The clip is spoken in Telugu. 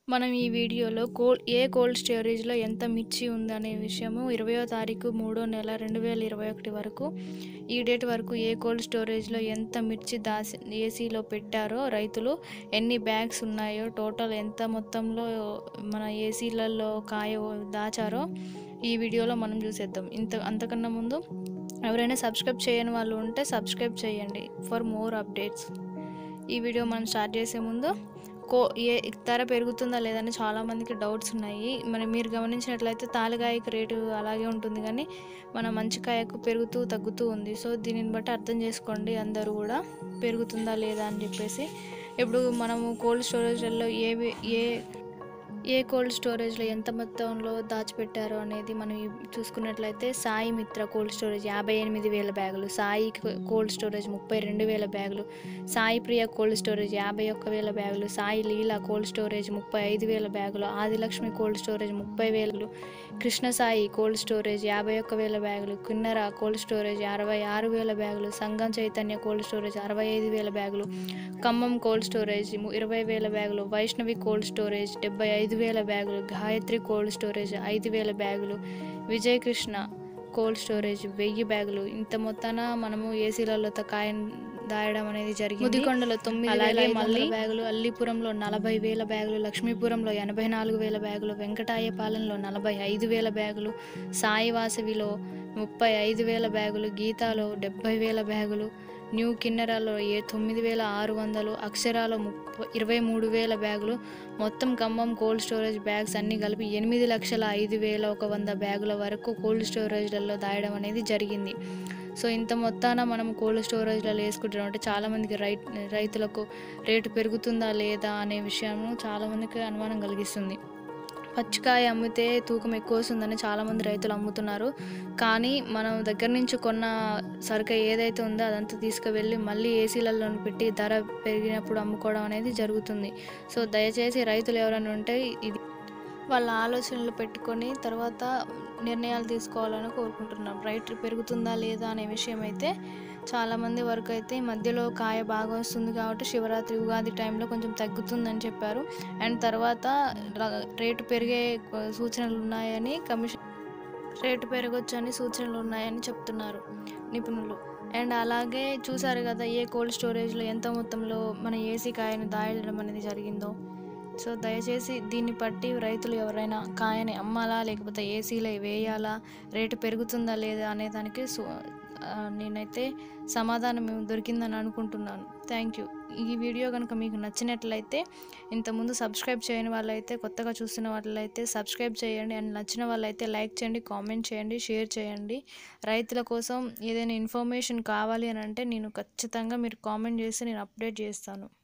మనం ఈ వీడియోలో కోల్ ఏ కోల్డ్ స్టోరేజ్లో ఎంత మిర్చి ఉందనే విషయము ఇరవయో తారీఖు మూడో నెల రెండు వేల ఇరవై ఒకటి వరకు ఈ డేట్ వరకు ఏ కోల్డ్ స్టోరేజ్లో ఎంత మిర్చి దాసి ఏసీలో పెట్టారో రైతులు ఎన్ని బ్యాగ్స్ ఉన్నాయో టోటల్ ఎంత మొత్తంలో మన ఏసీలలో కాయ దాచారో ఈ వీడియోలో మనం చూసేద్దాం ఇంత అంతకన్నా ముందు ఎవరైనా సబ్స్క్రైబ్ చేయని వాళ్ళు ఉంటే సబ్స్క్రైబ్ చేయండి ఫర్ మోర్ అప్డేట్స్ ఈ వీడియో మనం స్టార్ట్ చేసే ముందు కో ఏ ధర పెరుగుతుందా లేదని చాలామందికి డౌట్స్ ఉన్నాయి మరి మీరు గమనించినట్లయితే తాలికాయకు రేటు అలాగే ఉంటుంది కానీ మన మంచికాయకు పెరుగుతూ తగ్గుతూ ఉంది సో దీనిని బట్టి అర్థం చేసుకోండి అందరూ కూడా పెరుగుతుందా లేదా అని చెప్పేసి ఇప్పుడు మనము cold స్టోరేజ్లలో A A a cold స్టోరేజ్లో ఎంత మొత్తంలో దాచిపెట్టారో అనేది మనం ఈ- చూసుకున్నట్లయితే సాయి మిత్ర కోల్డ్ స్టోరేజ్ యాభై ఎనిమిది వేల బ్యాగులు సాయి కో- కోల్డ్ స్టోరేజ్ ముప్పై రెండు వేల బ్యాగులు సాయి ప్రియ కోల్డ్ స్టోరేజ్ యాభై ఒక్క వేల బ్యాగులు సాయి లీలా కోల్డ్ స్టోరేజ్ ముప్పై ఐదు వేల బ్యాగులు ఆదిలక్ష్మి కోల్డ్ స్టోరేజ్ ముప్పై వేలు కృష్ణ సాయి కోల్డ్ స్టోరేజ్ యాభై ఒక్క వేల బ్యాగులు కిన్నెర కోల్డ్ స్టోరేజ్ అరవై ఆరు వేల బ్యాగులు సంగం చైతన్య కోల్డ్ స్టోరేజ్ అరవై ఐదు వేల బ్యాగులు ఖమ్మం కోల్డ్ స్టోరేజ్ ము- ఇరవై వేల బ్యాగులు వైష్ణవి కోల్డ్ స్టోరేజ్ డెబ్బై ఐదు వేల బ్యాగులు గాయత్రి కోల్డ్ స్టోరేజ్ ఐదు వేల బ్యాగులు విజయ్ కృష్ణ కోల్డ్ స్టోరేజ్ వెయ్యి బ్యాగులు ఇంత మొత్తాన మనము ఏసీలలో కాయ దాయడం అనేది జరిగింది ముదికొండలో తొమ్మిది అలాగే మళ్ళీ బ్యాగులు అల్లీపురంలో నలభై వేల బ్యాగులు లక్ష్మీపురంలో ఎనభై నాలుగు వేల బ్యాగులు వెంకటాయపాలెంలో నలభై ఐదు వేల బ్యాగులు సాయి వాసవిలో ముప్పై ఐదు వేల బ్యాగులు గీతాలో డెబ్బై వేల బ్యాగులు న్యూ కిన్నెరాలో ఏ తొమ్మిది వేల ఆరు వందలు అక్షరాలో ముప్పై ఇరవై మూడు వేల బ్యాగులు మొత్తం ఖమ్మం కోల్డ్ స్టోరేజ్ బ్యాగ్స్ అన్నీ కలిపి ఎనిమిది లక్షల ఐదు వేల ఒక వంద బ్యాగుల వరకు కోల్డ్ స్టోరేజ్లలో దాయడం అనేది జరిగింది సో ఇంత మొత్తాన మనం కోల్డ్ స్టోరేజ్లలో వేసుకుంటున్నాం అంటే చాలామందికి రై రైతులకు రేటు పెరుగుతుందా లేదా అనే విషయము చాలామందికి అనుమానం కలిగిస్తుంది పచ్చికాయ అమ్మితే తూకం ఎక్కువ వస్తుందని చాలామంది రైతులు అమ్ముతున్నారు కానీ మనం దగ్గర నుంచి కొన్న సరుకు ఏదైతే ఉందో అదంతా తీసుకువెళ్ళి మళ్ళీ ఏసీలలో పెట్టి ధర పెరిగినప్పుడు అమ్ముకోవడం అనేది జరుగుతుంది సో దయచేసి రైతులు ఎవరైనా ఉంటే ఇది వాళ్ళ ఆలోచనలు పెట్టుకొని తర్వాత నిర్ణయాలు తీసుకోవాలని కోరుకుంటున్నాం రైట్ పెరుగుతుందా లేదా అనే విషయం అయితే చాలామంది వరకు అయితే ఈ మధ్యలో కాయ బాగా వస్తుంది కాబట్టి శివరాత్రి ఉగాది టైంలో కొంచెం తగ్గుతుందని చెప్పారు అండ్ తర్వాత ర- రేటు పెరిగే సూచనలు ఉన్నాయని కమిషన్ రేటు పెరగొచ్చని సూచనలు ఉన్నాయని చెప్తున్నారు నిపుణులు అండ్ అలాగే చూసారు కదా ఏ కోల్డ్ స్టోరేజ్లో ఎంత మొత్తంలో మన ఏసీ కాయను దాయడం అనేది జరిగిందో సో దయచేసి దీన్ని బట్టి రైతులు ఎవరైనా కాయని అమ్మాలా లేకపోతే ఏసీలో వేయాలా రేటు పెరుగుతుందా లేదా అనే దానికి సు- ఆ, నేనైతే సమాధానం దొరికిందని అనుకుంటున్నాను థ్యాంక్ యూ ఈ వీడియో కనుక మీకు నచ్చినట్లయితే ఇంతకుముందు సబ్స్క్రైబ్ చేయని వాళ్ళైతే కొత్తగా చూస్తున్న వాళ్ళైతే సబ్స్క్రైబ్ చేయండి అండ్ నచ్చిన వాళ్ళైతే లైక్ చేయండి కామెంట్ చేయండి షేర్ చేయండి రైతుల కోసం ఏదైనా ఇన్ఫర్మేషన్ కావాలి అని అంటే నేను ఖచ్చితంగా మీరు కామెంట్ చేస్తే నేను అప్డేట్ చేస్తాను